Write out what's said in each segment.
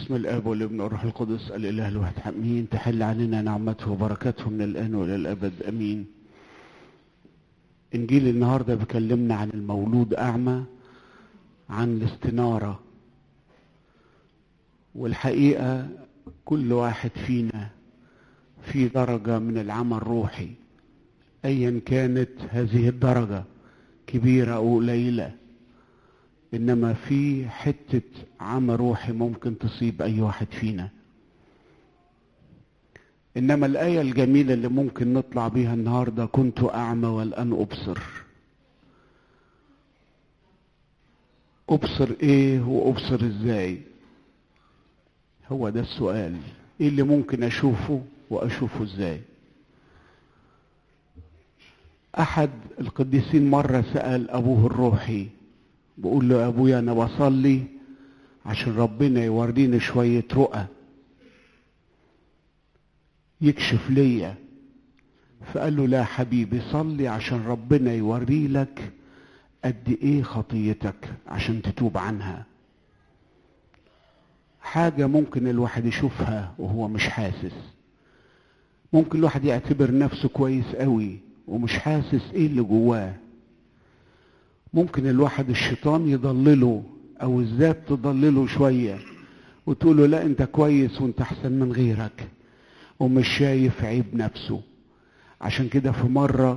باسم الاب والابن والروح القدس الاله الواحد امين تحل علينا نعمته وبركاته من الان والى الابد امين انجيل النهارده بيكلمنا عن المولود اعمى عن الاستناره والحقيقه كل واحد فينا في درجه من العمى الروحي ايا كانت هذه الدرجه كبيره او قليله انما في حته عمى روحي ممكن تصيب اي واحد فينا انما الايه الجميله اللي ممكن نطلع بيها النهارده كنت اعمى والان ابصر ابصر ايه وابصر ازاي هو ده السؤال ايه اللي ممكن اشوفه واشوفه ازاي احد القديسين مره سال ابوه الروحي بقول له يا ابويا انا بصلي عشان ربنا يوريني شويه رؤى يكشف ليا فقال له لا حبيبي صلي عشان ربنا يوري لك قد ايه خطيتك عشان تتوب عنها حاجة ممكن الواحد يشوفها وهو مش حاسس ممكن الواحد يعتبر نفسه كويس قوي ومش حاسس ايه اللي جواه ممكن الواحد الشيطان يضلله او الذات تضلله شوية وتقول له لا انت كويس وانت احسن من غيرك ومش شايف عيب نفسه عشان كده في مرة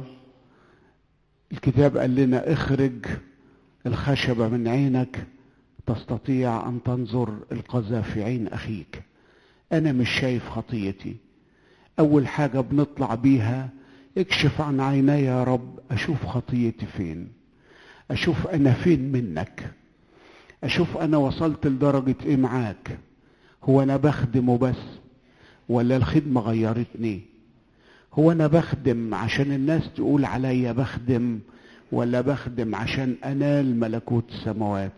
الكتاب قال لنا اخرج الخشبة من عينك تستطيع ان تنظر القذى في عين اخيك انا مش شايف خطيتي اول حاجة بنطلع بيها اكشف عن عيني يا رب اشوف خطيتي فين اشوف انا فين منك اشوف انا وصلت لدرجة ايه معاك هو انا بخدمه بس ولا الخدمة غيرتني هو انا بخدم عشان الناس تقول عليا بخدم ولا بخدم عشان انال ملكوت السماوات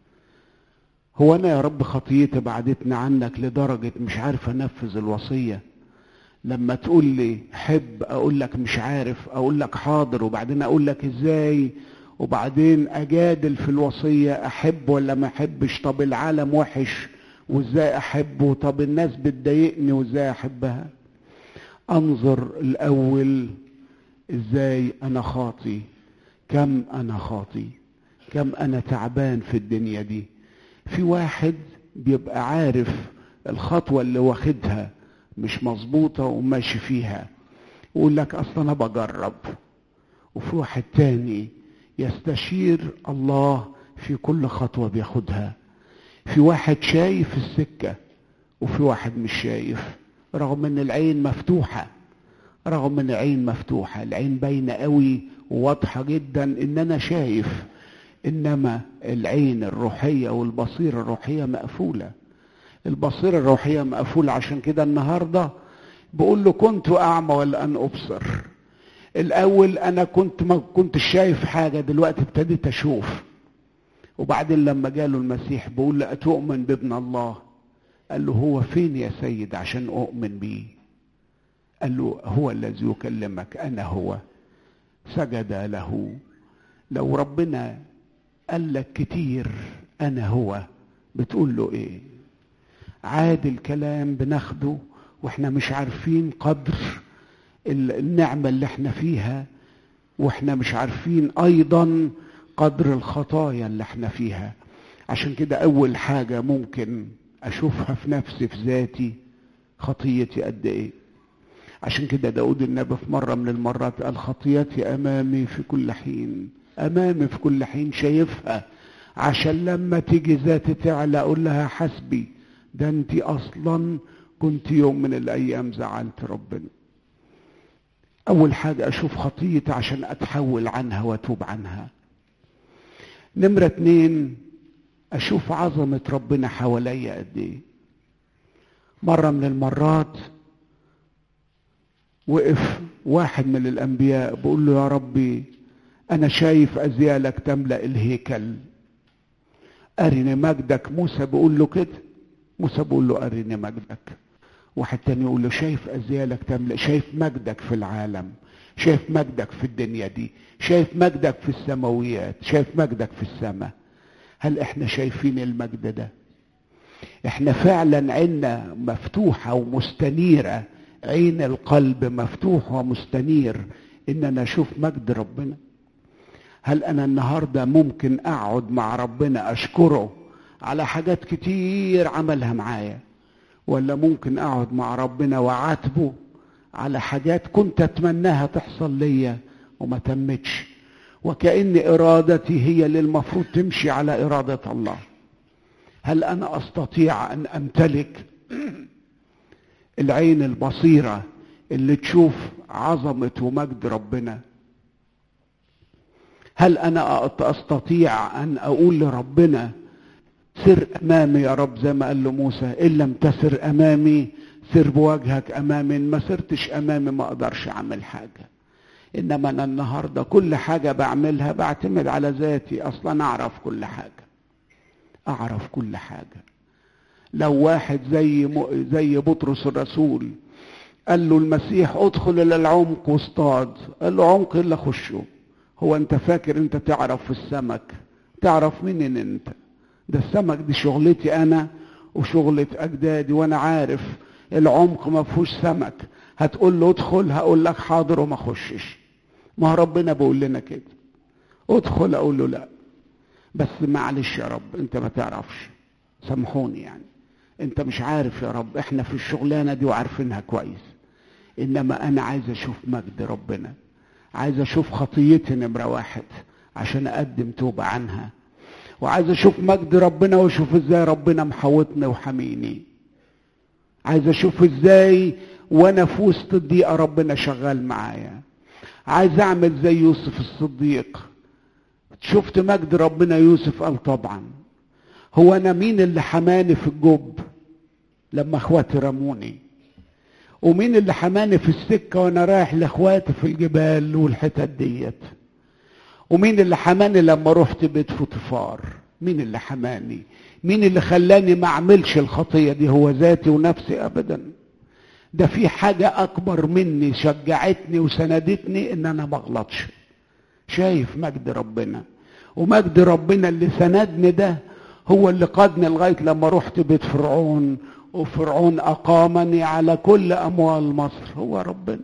هو انا يا رب خطيتي بعدتني عنك لدرجة مش عارف انفذ الوصية لما تقول لي حب اقول لك مش عارف اقول لك حاضر وبعدين اقول لك ازاي وبعدين اجادل في الوصية احب ولا ما احبش طب العالم وحش وازاي احبه طب الناس بتضايقني وازاي احبها انظر الاول ازاي انا خاطي كم انا خاطي كم انا تعبان في الدنيا دي في واحد بيبقى عارف الخطوة اللي واخدها مش مظبوطة وماشي فيها يقول لك اصلا انا بجرب وفي واحد تاني يستشير الله في كل خطوة بياخدها في واحد شايف السكة وفي واحد مش شايف رغم ان العين مفتوحة رغم ان العين مفتوحة العين باينة قوي وواضحة جدا ان انا شايف انما العين الروحية والبصيرة الروحية مقفولة البصيرة الروحية مقفولة عشان كده النهاردة بقول له كنت اعمى والان ابصر الاول انا كنت ما كنت شايف حاجه دلوقتي ابتديت اشوف وبعدين لما جاله المسيح بقول له اتؤمن بابن الله قال له هو فين يا سيد عشان اؤمن بيه قال له هو الذي يكلمك انا هو سجد له لو ربنا قال لك كتير انا هو بتقول له ايه عاد الكلام بناخده واحنا مش عارفين قدر النعمة اللي احنا فيها واحنا مش عارفين ايضا قدر الخطايا اللي احنا فيها عشان كده اول حاجة ممكن اشوفها في نفسي في ذاتي خطيتي قد ايه عشان كده داود النبي في مرة من المرات قال خطيتي امامي في كل حين امامي في كل حين شايفها عشان لما تيجي ذاتي تعلى اقول لها حسبي ده انت اصلا كنت يوم من الايام زعلت ربنا أول حاجة أشوف خطيتي عشان أتحول عنها وأتوب عنها نمرة اتنين أشوف عظمة ربنا حواليا قد إيه مرة من المرات وقف واحد من الأنبياء بقول له يا ربي أنا شايف أزيالك تملأ الهيكل أرني مجدك موسى بيقول له كده موسى بيقول له أرني مجدك واحد تاني يقول له شايف أزيالك تملأ شايف مجدك في العالم شايف مجدك في الدنيا دي شايف مجدك في السماويات شايف مجدك في السماء هل احنا شايفين المجد ده احنا فعلا عيننا مفتوحة ومستنيرة عين القلب مفتوح ومستنير ان انا اشوف مجد ربنا هل انا النهارده ممكن اقعد مع ربنا اشكره على حاجات كتير عملها معايا ولا ممكن اقعد مع ربنا وعاتبه على حاجات كنت اتمناها تحصل ليا وما تمتش وكأن ارادتي هي اللي المفروض تمشي على اراده الله هل انا استطيع ان امتلك العين البصيره اللي تشوف عظمه ومجد ربنا هل انا استطيع ان اقول لربنا سر امامي يا رب زي ما قال له موسى ان لم تسر امامي سر بوجهك امامي ان ما سرتش امامي ما اقدرش اعمل حاجه انما انا النهارده كل حاجه بعملها بعتمد على ذاتي اصلا اعرف كل حاجه اعرف كل حاجه لو واحد زي م... زي بطرس الرسول قال له المسيح ادخل الى العمق واصطاد قال له عمق الا خشه هو انت فاكر انت تعرف في السمك تعرف مين ان انت ده السمك دي شغلتي انا وشغلة اجدادي وانا عارف العمق ما فيهوش سمك هتقول له ادخل هقول لك حاضر وما اخشش ما ربنا بيقول لنا كده ادخل اقول له لا بس معلش يا رب انت ما تعرفش سامحوني يعني انت مش عارف يا رب احنا في الشغلانه دي وعارفينها كويس انما انا عايز اشوف مجد ربنا عايز اشوف خطيتي نمره واحد عشان اقدم توبه عنها وعايز اشوف مجد ربنا واشوف ازاي ربنا محوطني وحميني عايز اشوف ازاي وانا في وسط الضيقه ربنا شغال معايا عايز اعمل زي يوسف الصديق شفت مجد ربنا يوسف قال طبعا هو انا مين اللي حماني في الجب لما اخواتي رموني ومين اللي حماني في السكه وانا رايح لاخواتي في الجبال والحتت ديت ومين اللي حماني لما رحت بيت فوتيفار مين اللي حماني مين اللي خلاني ما اعملش الخطيه دي هو ذاتي ونفسي ابدا ده في حاجه اكبر مني شجعتني وسندتني ان انا ما اغلطش شايف مجد ربنا ومجد ربنا اللي سندني ده هو اللي قادني لغايه لما رحت بيت فرعون وفرعون اقامني على كل اموال مصر هو ربنا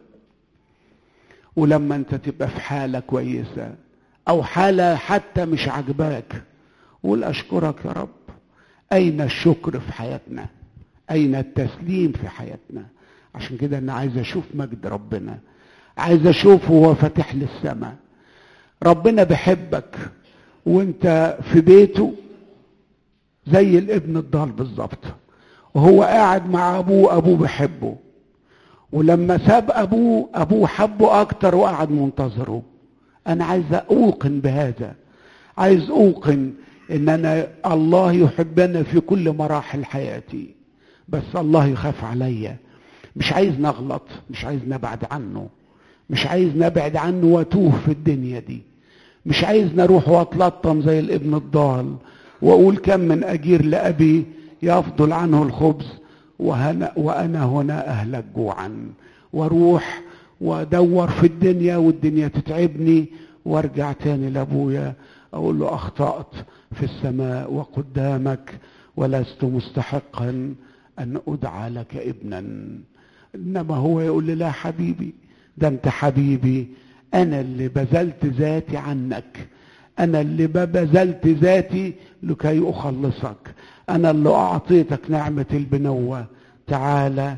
ولما انت تبقى في حاله كويسه او حاله حتى مش عجباك قول اشكرك يا رب اين الشكر في حياتنا اين التسليم في حياتنا عشان كده انا عايز اشوف مجد ربنا عايز اشوفه وهو فاتح لي السماء ربنا بيحبك وانت في بيته زي الابن الضال بالظبط وهو قاعد مع ابوه ابوه بيحبه ولما ساب ابوه ابوه حبه اكتر وقعد منتظره انا عايز اوقن بهذا عايز اوقن ان انا الله يحبنا في كل مراحل حياتي بس الله يخاف عليا مش عايز نغلط مش عايز نبعد عنه مش عايز نبعد عنه واتوه في الدنيا دي مش عايز نروح واتلطم زي الابن الضال واقول كم من اجير لابي يفضل عنه الخبز وهنا وانا هنا اهلك جوعا واروح وادور في الدنيا والدنيا تتعبني وارجع تاني لابويا اقول له اخطات في السماء وقدامك ولست مستحقا ان ادعى لك ابنا انما هو يقول لي لا حبيبي ده انت حبيبي انا اللي بذلت ذاتي عنك انا اللي بذلت ذاتي لكي اخلصك انا اللي اعطيتك نعمه البنوه تعالى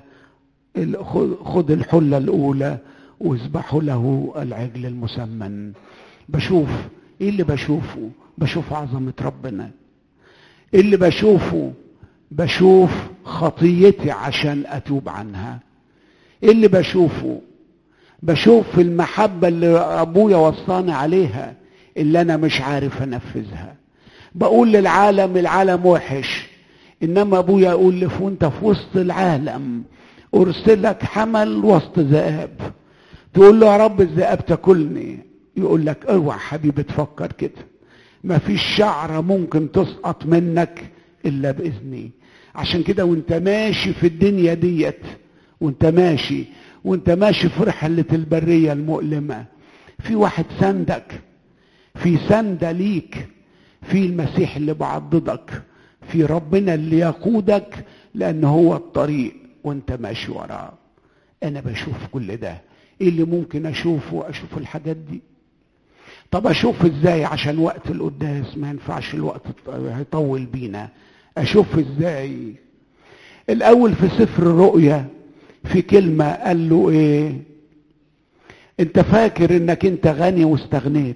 خذ الحله الاولى واذبحوا له العجل المسمن بشوف ايه اللي بشوفه بشوف عظمه ربنا ايه اللي بشوفه بشوف خطيتي عشان اتوب عنها ايه اللي بشوفه بشوف المحبه اللي ابويا وصاني عليها اللي انا مش عارف انفذها بقول للعالم العالم وحش انما ابويا يقول لي وانت في وسط العالم ارسلك حمل وسط ذئاب تقول له يا رب الذئاب تاكلني يقول لك اوعى حبيبي تفكر كده ما فيش شعره ممكن تسقط منك الا باذني عشان كده وانت ماشي في الدنيا ديت وانت ماشي وانت ماشي في رحله البريه المؤلمه في واحد سندك في سندة ليك في المسيح اللي بعضدك في ربنا اللي يقودك لان هو الطريق وانت ماشي وراه انا بشوف كل ده ايه اللي ممكن اشوفه اشوف الحاجات دي طب اشوف ازاي عشان وقت القداس ما ينفعش الوقت هيطول بينا اشوف ازاي الاول في سفر الرؤيا في كلمة قال له ايه انت فاكر انك انت غني واستغنيت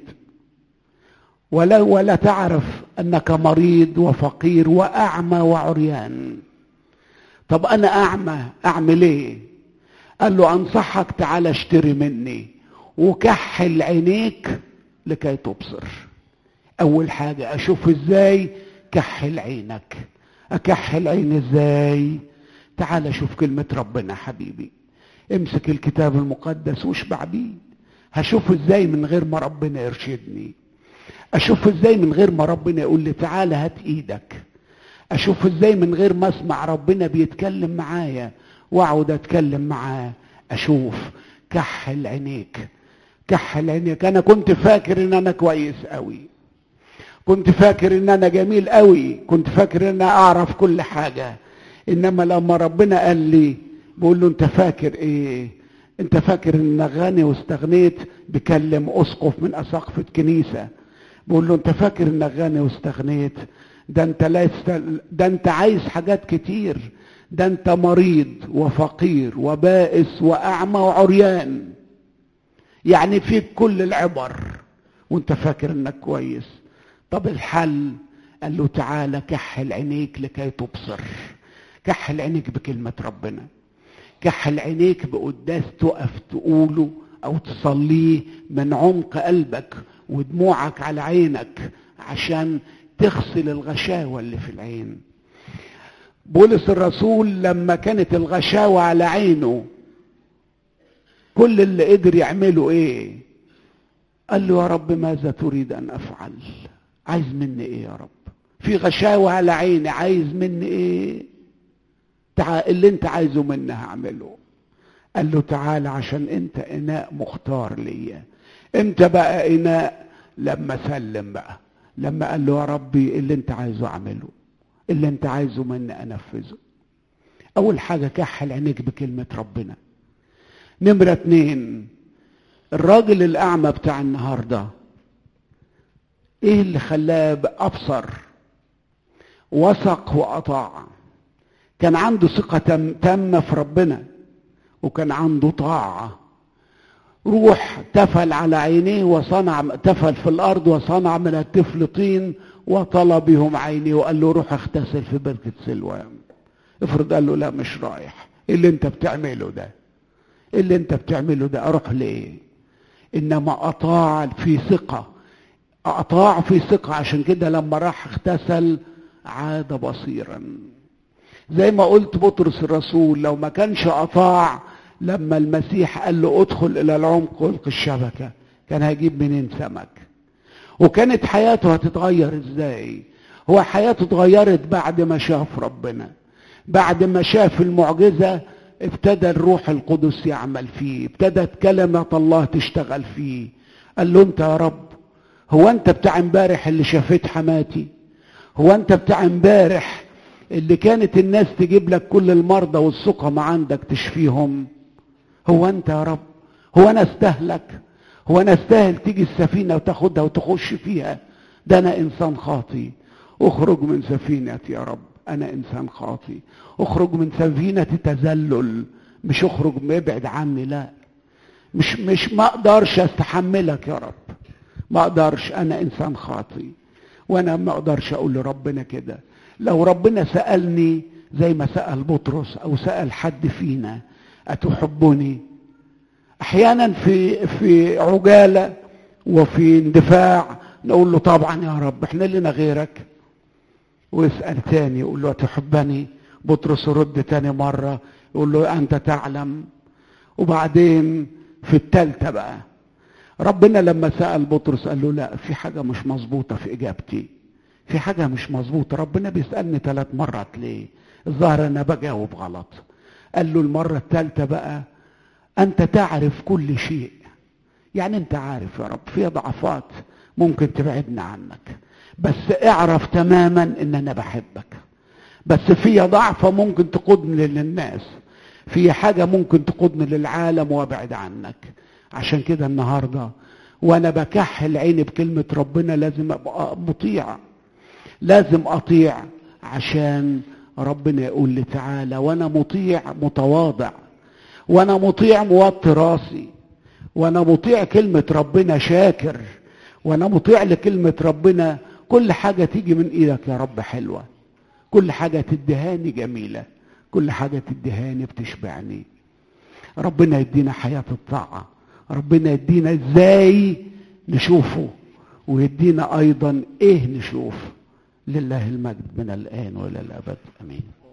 ولا ولا تعرف انك مريض وفقير واعمى وعريان طب انا اعمى اعمل ايه قال له انصحك تعال اشتري مني وكحل عينيك لكي تبصر اول حاجة اشوف ازاي كحل عينك اكحل عين ازاي تعال شوف كلمة ربنا حبيبي امسك الكتاب المقدس واشبع بيه هشوف ازاي من غير ما ربنا يرشدني اشوف ازاي من غير ما ربنا يقول لي تعال هات ايدك اشوف ازاي من غير ما اسمع ربنا بيتكلم معايا واقعد اتكلم معاه اشوف كحل عينيك كحل عينيك انا كنت فاكر ان انا كويس قوي كنت فاكر ان انا جميل قوي كنت فاكر ان انا اعرف كل حاجة انما لما ربنا قال لي بقول له انت فاكر ايه انت فاكر انك غني واستغنيت بكلم اسقف من اساقفة كنيسة بقول له انت فاكر انك غني واستغنيت ده انت لا ده انت عايز حاجات كتير ده انت مريض وفقير وبائس واعمى وعريان يعني فيك كل العبر وانت فاكر انك كويس طب الحل قال له تعالى كحل عينيك لكي تبصر كحل عينيك بكلمة ربنا كحل عينيك بقداس تقف تقوله او تصليه من عمق قلبك ودموعك على عينك عشان تغسل الغشاوة اللي في العين بولس الرسول لما كانت الغشاوة على عينه كل اللي قدر يعمله ايه قال له يا رب ماذا تريد ان افعل عايز مني ايه يا رب في غشاوة على عيني عايز مني ايه تعال اللي انت عايزه مني هعمله قال له تعال عشان انت اناء مختار ليا امتى بقى اناء لما سلم بقى لما قال له يا ربي اللي انت عايزه اعمله اللي انت عايزه مني انفذه اول حاجة كحل عينيك بكلمة ربنا نمرة اتنين الراجل الاعمى بتاع النهاردة ايه اللي خلاه ابصر وثق واطاع كان عنده ثقة تم تامة في ربنا وكان عنده طاعة روح تفل على عينيه وصنع تفل في الارض وصنع من الطفل طين وطلب بهم عينيه وقال له روح اغتسل في بركة سلوان افرض قال له لا مش رايح ايه اللي انت بتعمله ده ايه اللي انت بتعمله ده اروح ليه انما اطاع في ثقة اطاع في ثقة عشان كده لما راح اغتسل عاد بصيرا زي ما قلت بطرس الرسول لو ما كانش اطاع لما المسيح قال له ادخل الى العمق والق الشبكة كان هيجيب منين سمك وكانت حياته هتتغير ازاي هو حياته اتغيرت بعد ما شاف ربنا بعد ما شاف المعجزة ابتدى الروح القدس يعمل فيه ابتدت كلمة الله تشتغل فيه قال له انت يا رب هو انت بتاع امبارح اللي شافت حماتي هو انت بتاع امبارح اللي كانت الناس تجيب لك كل المرضى والسقم عندك تشفيهم هو انت يا رب هو انا استهلك هو انا استاهل تيجي السفينة وتاخدها وتخش فيها ده انا انسان خاطي اخرج من سفينتي يا رب انا انسان خاطي اخرج من سفينة تذلل مش اخرج ابعد عني لا مش مش ما اقدرش استحملك يا رب ما اقدرش انا انسان خاطي وانا ما اقدرش اقول لربنا كده لو ربنا سألني زي ما سأل بطرس او سأل حد فينا اتحبني احيانا في في عجالة وفي اندفاع نقول له طبعا يا رب احنا لنا غيرك ويسأل تاني يقول له تحبني بطرس يرد تاني مرة يقول له انت تعلم وبعدين في التالتة بقى ربنا لما سأل بطرس قال له لا في حاجة مش مظبوطة في إجابتي في حاجة مش مظبوطة ربنا بيسألني ثلاث مرات ليه الظاهر أنا بجاوب غلط قال له المرة الثالثة بقى أنت تعرف كل شيء يعني أنت عارف يا رب في ضعفات ممكن تبعدنا عنك بس اعرف تماما ان انا بحبك بس في ضعفة ممكن تقودني للناس في حاجة ممكن تقودني للعالم وابعد عنك عشان كده النهاردة وانا بكحل عيني بكلمة ربنا لازم ابقى مطيع لازم اطيع عشان ربنا يقول لي تعالى وانا مطيع متواضع وانا مطيع موطي راسي وانا مطيع كلمة ربنا شاكر وانا مطيع لكلمة ربنا كل حاجة تيجي من ايدك يا رب حلوة كل حاجة تدهاني جميلة كل حاجة تدهاني بتشبعني ربنا يدينا حياة الطاعة ربنا يدينا ازاي نشوفه ويدينا ايضا ايه نشوف لله المجد من الان والى الابد امين